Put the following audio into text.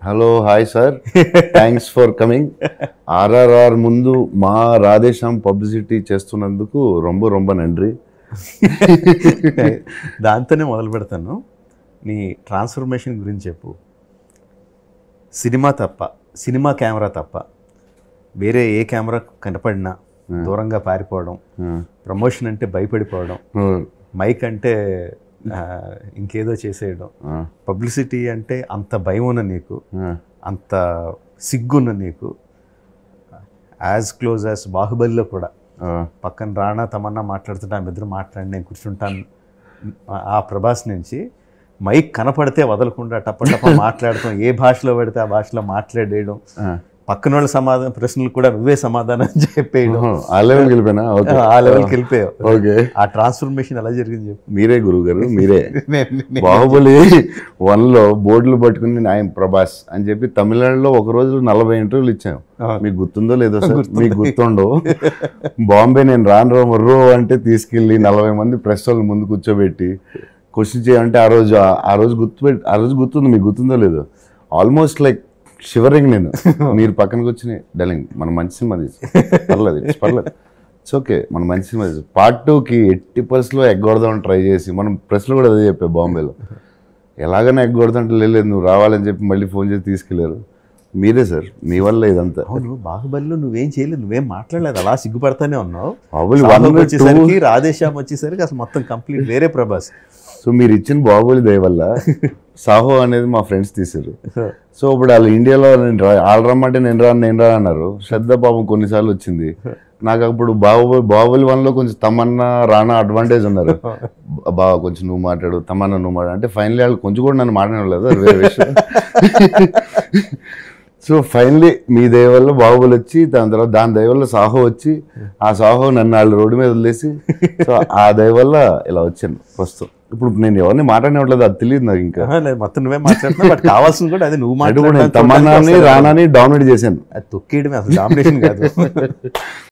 Hello hi sir thanks for coming RRR ముందు మా Radhe Shyam publicity చేస్తున్నందుకు రొంబ రొంబ నండ్రి దాంతోనే మొదలు పెడతాను నీ ట్రాన్స్ఫర్మేషన్ గురించి చెప్పు సినిమా తప్ప సినిమా కెమెరా తప్ప వేరే ఏ కెమెరా కనపడినా దూరంగా పారిపోవడం ప్రమోషన్ అంటే భయపడిపోవడం మైక్ అంటే ఆ, ఇంకేదో చేసేయడం పబ్లిసిటీ అంటే అంత భయం ఉన్న నీకు అంత సిగ్గున్న నీకు యాజ్ క్లోజ్ యాజ్ బాహుబలిలో కూడా పక్కన రాణా తమన్నా మాట్లాడుతుంటే ఆమె ఇద్దరు మాట్లాడి నేను కూర్చుంటాను ఆ- ఆ ప్రభాస్ నుంచి మైక్ కనపడితే వదలకుండా టప్ప టప్ప మాట్లాడటం ఏ భాషలో పడితే ఆ భాషలో మాట్లాడేయడం పక్కన వాళ్ళ సమాధానం ప్రశ్నలు కూడా నువ్వే సమాధానం చెప్పేయడం ఆ లెవెల్కి వెళ్ళిపోయినా ఓకే ఆ లెవెల్కి వెళ్ళిపోయావు ఓకే ఆ ట్రాన్స్ఫర్మేషన్ ఎలా జరిగింది చెప్పు మీరే గురువు గారు మీరే నేను- నేను- బాహుబలి వన్ లో బోర్డులు పట్టుకుని ఆయన ప్రభాస్ అని చెప్పి తమిళనాడులో ఒక రోజు నలభై ఇంటర్వ్యూలు ఇచ్చాం అవును. మీకు గుర్తుందో లేదో సార్ మీకు గుర్తుండో బాంబే నేను రాను రో మర్రో అంటే తీసుకెళ్ళి నలభై మంది ప్రెస్ వాళ్ళు ముందు కూర్చోబెట్టి క్వశ్చన్ చేయాలంటే ఆ రోజు ఆ రోజు గుర్తుపెట్టి ఆ రోజు గుర్తుంది మీకు గుర్తుందో లేదో ఆల్మోస్ట్ లైక్ షివరింగ్ నేను మీరు పక్కన కూర్చుని డలింగ్ మన మంచి సినిమా తీసి పర్లేదు it's పర్లేదు ఇట్స్ ఓకే మన మంచి సినిమా తీసి పార్ట్ టూకి ఎట్టి పరిస్థితిలో ఎగ్గొడదామని ట్రై చేసి మనం ప్రెస్లో కూడా అదే చెప్పాం బాంబేలో ఎలాగైనా ఎగ్గొడదంటే లేదు నువ్వు రావాలని చెప్పి మళ్ళీ ఫోన్ చేసి తీసుకెళ్లారు మీరే సార్ మీ వల్ల ఇదంతా అవును బాహుబలిలో నువ్వేం చేయలేదు నువ్వేం మాట్లాడలేదు అలా సిగ్గుపడతానే ఉన్నావు బాహుబలి సాహోకి వన్ వచ్చేసరికి రాధేశ్యామ్ వచ్చేసరికి అసలు మొత్తం కంప్లీట్ వేరే ప్రభాస్ సో మీరు ఇచ్చిన బాహుబలి దయ వల్ల సాహో అనేది మా ఫ్రెండ్స్ తీశారు సో ఇప్పుడు వాళ్ళు ఇండియాలో నేను రా వాళ్ళు రమ్మంటే నేను రాను నేను రాను అన్నారు శ్రద్ధ పాపం కొన్నిసార్లు వచ్చింది నాకు అప్పుడు బాహుబలి బాహుబలి వన్లో కొంచెం తమన్నా రానా అడ్వాంటేజ్ ఉన్నారు బా- బావ కొంచెం నువ్వు మాట్లాడు తమన్నా నువ్వు మాట్లాడు అంటే ఫైనలీ వాళ్ళు కొంచెం కూడా నన్ను మాట్లాడలేదు అది వేరే విషయం సో ఫైనలీ మీ దయ వల్ల బాహుబలి వచ్చి దాని తర్వాత దాని దయ వల్ల సాహో వచ్చి ఆ సాహో నన్ను వాళ్ళు రోడ్డు మీద వదిలేసి సో ఆ దయ వల్ల ఇలా వచ్చాను ప్రస్తుతం ఇప్పుడు నేను ఎవరిని మాట్లాడినట్లేదు అది తెలియదు నాకు ఇంకా ఆహా, లేదు, మొత్తం నువ్వే మాట్లాడుతున్నావు బట్ కావాల్సింది కూడా అది నువ్వు అటు కూడా నేను మాట్లాడడానికి తమన్నాని రానాని డామినేట్ చేశాను అది తొక్కేయడమే అసలు డామినేషన్ కాదు